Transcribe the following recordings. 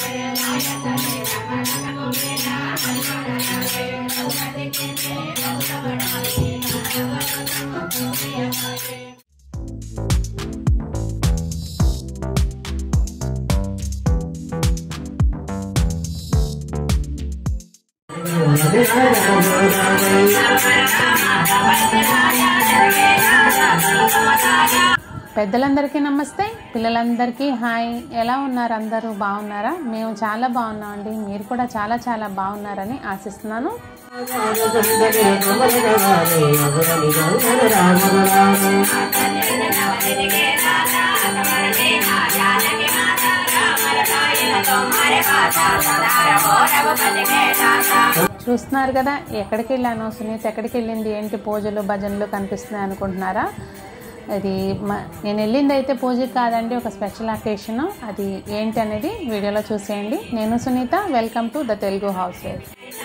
పెద్దలందరికీ నమస్తే పిల్లలందరికీ హాయ్ ఎలా ఉన్నారు అందరూ బాగున్నారా మేము చాలా బాగున్నామండి మీరు కూడా చాలా చాలా బాగున్నారని ఆశిస్తున్నాను చూస్తున్నారు కదా ఎక్కడికి వెళ్ళాను సునీత ఎక్కడికి వెళ్ళింది ఏంటి పూజలు భజనలు కనిపిస్తున్నాయి అనుకుంటున్నారా అది మ- నేను వెళ్ళింది అయితే పూజకి కాదండి ఒక స్పెషల్ అకేషన్ అది ఏంటి అనేది వీడియోలో చూసేయండి నేను Sunitha welcome to the Telugu house wife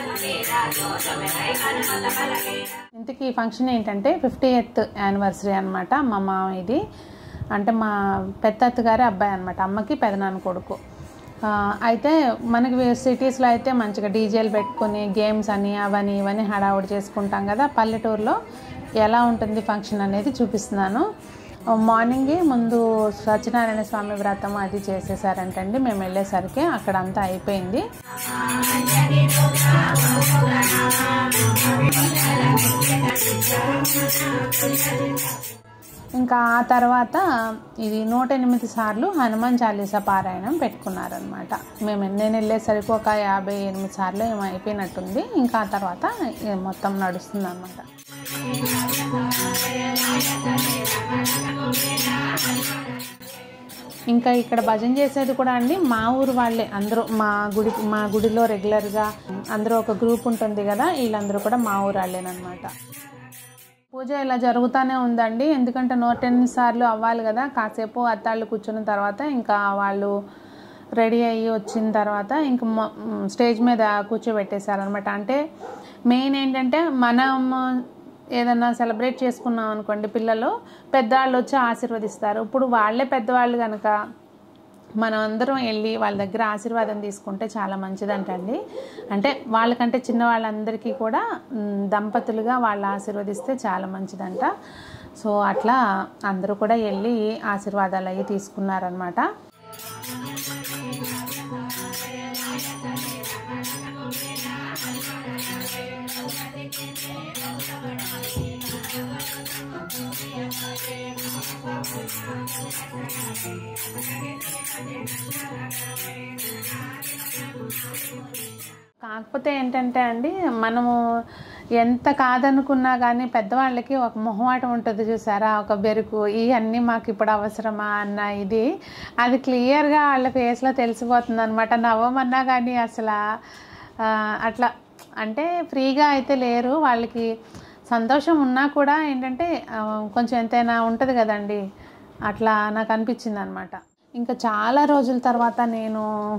ఇంతకీ ఈ ఫంక్షన్ ఏంటంటే ఫిఫ్టీ ఎయిత్ యానివర్సరీ అనమాట మా మామ ఇది అంటే మా పెద్ద అత్తగారి అబ్బాయి అనమాట అమ్మకి పెదనాన్న కొడుకు ఆ, అయితే మనకి సిటీస్లో అయితే మంచిగా డీజేలు పెట్టుకొని గేమ్స్ అని అవని ఇవని హడావుడి చేసుకుంటాం కదా పల్లెటూరులో ఎలా ఉంటుంది ఫంక్షన్ అనేది చూపిస్తున్నాను మార్నింగే ముందు సత్యనారాయణ స్వామి వ్రతం అది చేసేసారంటండి మేము వెళ్ళేసరికి అక్కడ అంతా అయిపోయింది ఇంకా ఆ తర్వాత ఇది నూట ఎనిమిది సార్లు హనుమాన్ చాలీసా పారాయణం పెట్టుకున్నారనమాట మేము నేను వెళ్ళేసరికి ఒక యాభై ఎనిమిది సార్లు ఏమో అయిపోయినట్టుంది ఇంకా ఆ తర్వాత ఇక మొత్తం నడుస్తుంది అనమాట ఇంకా ఇక్కడ భజన చేసేది కూడా అండి మా ఊరు వాళ్ళే అందరూ మా గుడి మా గుడిలో రెగ్యులర్గా అందరూ ఒక గ్రూప్ ఉంటుంది కదా వీళ్ళందరూ కూడా మా ఊరు వాళ్ళేనమాట పూజ ఇలా జరుగుతూనే ఉందండి ఎందుకంటే నూట ఎనిమిది సార్లు అవ్వాలి కదా కాసేపు అత్తాళ్ళు కూర్చున్న తర్వాత ఇంకా వాళ్ళు రెడీ అయ్యి వచ్చిన తర్వాత ఇంక మొ- మ్, స్టేజ్ మీద కూర్చోబెట్టేశారనమాట అంటే మెయిన్ ఏంటంటే మనం ఏదన్నా సెలబ్రేట్ చేసుకున్నాం అనుకోండి పిల్లలు పెద్దవాళ్ళు వచ్చి ఆశీర్వదిస్తారు ఇప్పుడు వాళ్ళే పెద్దవాళ్ళు కనుక మనం అందరం వెళ్ళి వాళ్ళ దగ్గర ఆశీర్వాదం తీసుకుంటే చాలా మంచిదంటండి అంటే వాళ్ళకంటే చిన్న వాళ్ళందరికీ కూడా మ్, దంపతులుగా వాళ్ళు ఆశీర్వదిస్తే చాలా మంచిదంట సో అట్లా అందరూ కూడా వెళ్ళి ఆశీర్వాదాలు అవి తీసుకున్నారనమాట కాకపోతే ఏంటంటే అండి మనము ఎంత కాదనుకున్నా కానీ పెద్దవాళ్ళకి ఒక మొహమాటం ఉంటుంది చూసారా ఒక బెరుకు ఇవన్నీ మాకు ఇప్పుడు అవసరమా అన్న ఇది అది క్లియర్గా వాళ్ళ ఫేస్లో తెలిసిపోతుంది అనమాట నవ్వమన్నా కానీ అసలు ఆ, అట్లా అంటే ఫ్రీగా అయితే లేరు వాళ్ళకి సంతోషం ఉన్నా కూడా ఏంటంటే ఆ, కొంచెం ఎంతైనా ఉంటుంది కదండి అట్లా నాకు అనిపించింది అనమాట ఇంకా చాలా రోజుల తర్వాత నేను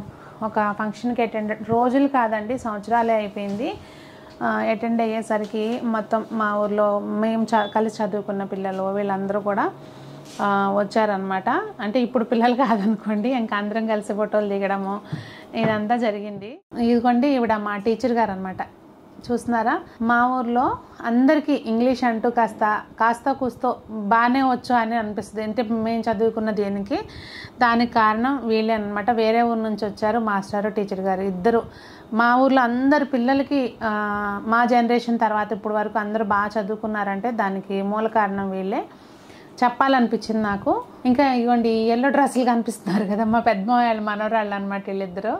ఒక ఫంక్షన్కి అటెండ్ రోజులు కాదండి సంవత్సరాలే అయిపోయింది అటెండ్ అయ్యేసరికి మొత్తం మా ఊర్లో మేము చ కలిసి చదువుకున్న పిల్లలు వీళ్ళందరూ కూడా ఆ, వచ్చారనమాట అంటే ఇప్పుడు పిల్లలు కాదనుకోండి ఇంకా అందరం కలిసి ఫోటోలు దిగడము ఇదంతా జరిగింది ఇదిగోండి ఈవిడ మా టీచర్ గారు అనమాట చూస్తున్నారా మా ఊర్లో అందరికీ ఇంగ్లీష్ అంటూ కాస్త కాస్త కూస్తో బాగానే వచ్చు అని అనిపిస్తుంది అంటే మేము చదువుకున్న దేనికి దానికి కారణం వీళ్ళే అనమాట వేరే ఊరు నుంచి వచ్చారు మాస్టర్ టీచర్ గారు ఇద్దరు మా ఊర్లో అందరు పిల్లలకి ఆ, మా జనరేషన్ తర్వాత ఇప్పుడు వరకు అందరూ బాగా చదువుకున్నారంటే దానికి మూల కారణం వీళ్ళే చెప్పాలనిపించింది నాకు ఇంకా ఇవ్వండి ఎల్లో డ్రెస్సులు కనిపిస్తున్నారు కదా మా పెద్ద వాళ్ళు మనోరాళ్ళు అనమాట వీళ్ళిద్దరు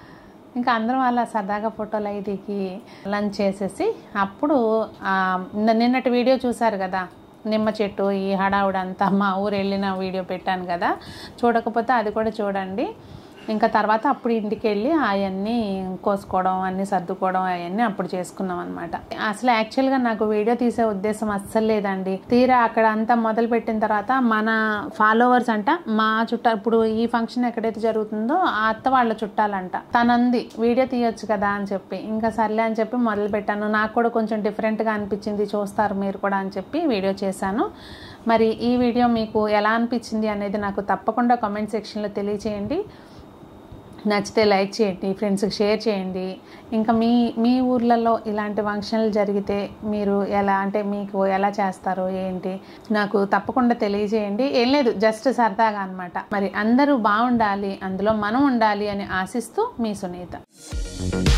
ఇంకా అందరం అలా సరదాగా ఫోటోలు అవి దిగి లంచ్ చేసేసి అప్పుడు ఆ, నిన్న- నిన్నటి వీడియో చూశారు కదా నిమ్మ చెట్టు ఈ హడావుడంతా మా ఊరు వెళ్ళిన వీడియో పెట్టాను కదా చూడకపోతే అది కూడా చూడండి ఇంకా తర్వాత అప్పుడు ఇంటికి వెళ్ళి అవన్నీ కోసుకోవడం అన్నీ సర్దుకోవడం అవన్నీ అప్పుడు చేసుకున్నాం అనమాట అసలు యాక్చువల్గా నాకు వీడియో తీసే ఉద్దేశం అస్సలు లేదండి తీరా అక్కడ అంతా మొదలు పెట్టిన తర్వాత మన ఫాలోవర్స్ అంట మా చుట్ట ఇప్పుడు ఈ ఫంక్షన్ ఎక్కడైతే జరుగుతుందో ఆ అత్త వాళ్ళ చుట్టాలంట తనంది వీడియో తీయొచ్చు కదా అని చెప్పి ఇంకా సర్లే అని చెప్పి మొదలు పెట్టాను నాకు కూడా కొంచెం డిఫరెంట్గా అనిపించింది చూస్తారు మీరు కూడా అని చెప్పి వీడియో చేశాను మరి ఈ వీడియో మీకు ఎలా అనిపించింది అనేది నాకు తప్పకుండా కామెంట్ సెక్షన్లో తెలియచేయండి నచ్చితే లైక్ చేయండి ఫ్రెండ్స్కి షేర్ చేయండి ఇంకా మీ మీ ఊర్లలో ఇలాంటి ఫంక్షన్లు జరిగితే మీరు ఎలా అంటే మీకు ఎలా చేస్తారో ఏంటి నాకు తప్పకుండా తెలియజేయండి ఏం లేదు జస్ట్ సరదాగా అనమాట మరి అందరూ బాగుండాలి అందులో మనం ఉండాలి అని ఆశిస్తూ మీ సునీత